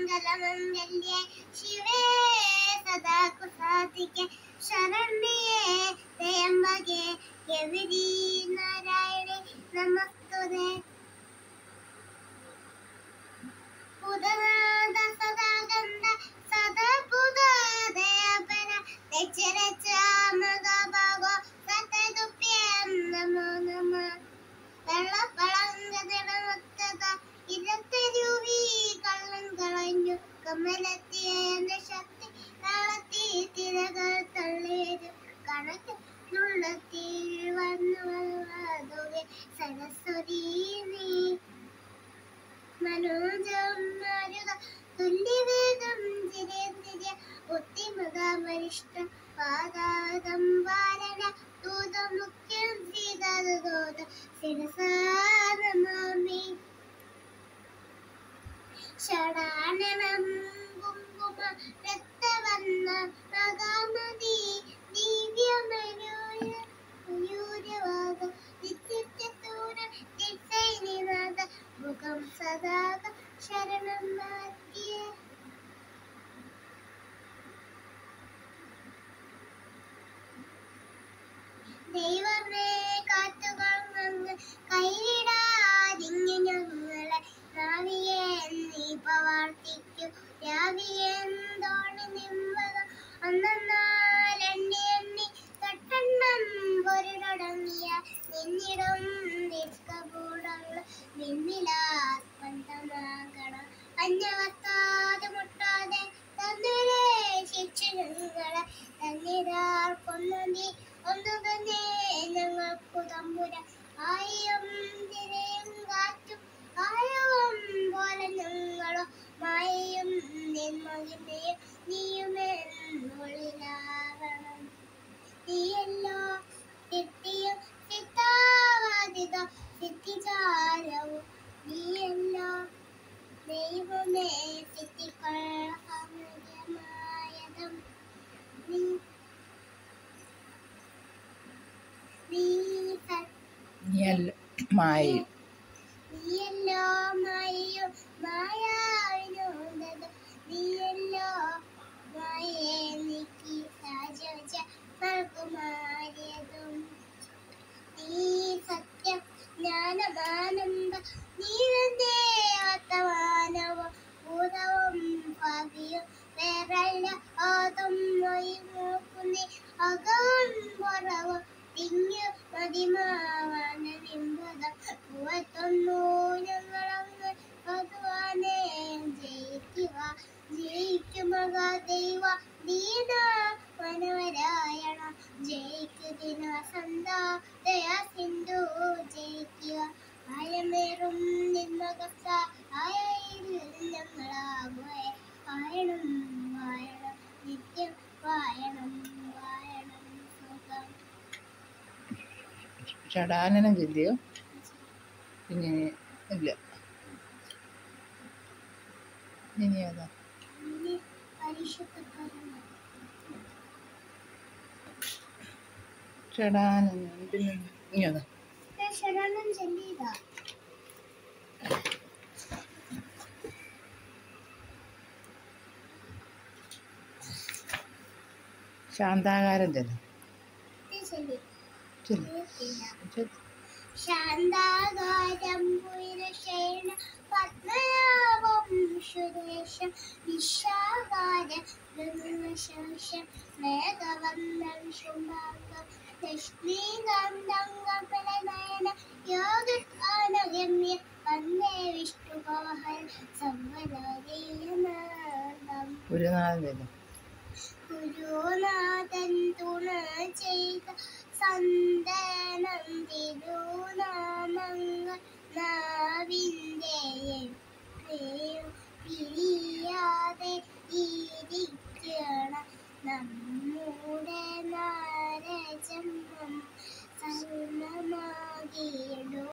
സർവമംഗളമംഗല്യേ ശിവേ സദാ കുസാദികേ ശരണ്യേ ത്രയംബകേ ഗൗരി നാരായണേ നമസ്തുതേ പുതനാദ സദാഗന്ധ സദപുതദയപര രചരചാമഗഭാഗോ സതതുപ്യം നമോ നമ വെള്ളപ്പളങ്കതിടമൊത്തത ഇരത്തരൂവി കള്ളൻ കളഞ്ഞു കമ്മലെത്തിയ എന്റെ ശക്തി കളത്തി തിരകൾ തള്ളിവരും കണക്കിനുള്ളത്തിൽ വന്നു വന്നതുവെ സരസ്വതി നീ മനോജം മരുക തുല്യവേഗം ജിരേന്ദ്രിയ ഒത്തിമൃഗവരിഷ്ഠ പാദാദം വാരണ ദൂതമുഖ്യം സീതാദോത ശിരസാനമാമി ഷടാനനം കുങ്കുമ രക്തവർണ്ണ മകാമതി ദിവ്യമയൂര മയൂരവാദ നിത്യത്യൂര ദിസൈനിനാഥ മുഖം സദാക ശരണം മാറ്റിയേ ദൈവമേ കാത്തുകൊള്ളങ്ങ് കൈവിടാതിങ്ങു ഞങ്ങളെ രാവിയെ നീ പവാർത്തിക്കു രാവിയെ തോണി നിമ്പകം ഒന്നെന്നാലെണ്ണി എണ്ണി തൊട്ടെണ്ണം പൊരുടങ്ങിയ നിന്നിടും നിഷ്കപൂടുള്ള നിന്നിലാസ്പന്ദമാകണം അന്യവത്താതെ മുട്ടാതെ തന്നരെ ശിക്ഷകളെ തന്നിരാർ കൊന്നതി ഒന്നു തന്നെ ഞങ്ങൾക്കു തമ്പുര ആയിരം തിരയും കാറ്റും ആയവും പോലെ ഞങ്ങളോ മായയും നിന്മകിനെയും നീയുമെന്നുള്ളിലാവണം നീയല്ലോ സിദ്ധിയും സിദ്ധാവാദിത സിദ്ധിചാരവും നീയല്ലോ ദൈവമേ സിദ്ധിക്കൊള്ളമായതും നീ നീ സ- നീയല്ല മായയും നീയല്ലോ മായയോ മായാവിനോദത നീയല്ലോ മായയെ നീക്കി സാജോജ നൽകുമാരിയതും നീ സത്യം ജ്ഞാനമാനന്ദ നീ തന്നെ ആത്മാനവും ഭൂതവും ഭാവിയും വേറല്ല ആദം വഴി നോക്കുന്നേ അകവും പുറവും തിങ്ങു മതിമാവാന നിമ്പതം പൂവത്തൊന്നു ഞങ്ങളങ്ങ് ഭഗവാനെ ജയിക്കുക ജയിക്കുമക ദൈവ ദീന മനോരായണ ജയിക്കുദിന സന്താ ദയാ സിന്ധു ജയിക്കുക ആയമേറും നിന്മകസ ആയയിൽ ഞങ്ങളാകുക വായണം വായണം നിത്യം വായണം വായണം സുഖം ഷടാനനം ചൊല്ലിയോ പിന്നെ ഇല്ല ഇനി ഏതാ ഇനി പരിശുദ്ധ ഷടാനനം പിന്നെ ഇനി ഏതാ ശരണം ചൊല്ലിയതാ ശാന്താകാരം ചെല്ലാം ഇത് ചൊല്ലി ചൊല്ലി തീർത്തില്ല. ചൊല്ലി ശാന്താകാരം പുരശേന പത്മനാഭം സുരേശം വിശാകാര ഗഗനശേഷം മേഘവന്ദം ശുഭാംഗം ലക്ഷ്മീകാന്തംഗപലനയന യോഗാനഗമ്യ വന്ദേ വിഷ്ണുഭവഹര സംവദീയനാദം ഗുരുനാഥൻ ചെല്ലാം ഗുരുനാഥൻ തുണ ചെയ്ത സന്താനം തിരുനാമങ്ങൾ നാവിൻ്റെ എത്രയും പിരിയാതെ ഇരിക്കണം നമ്മുടെ നാരജന്മം സർണമാകിയിടും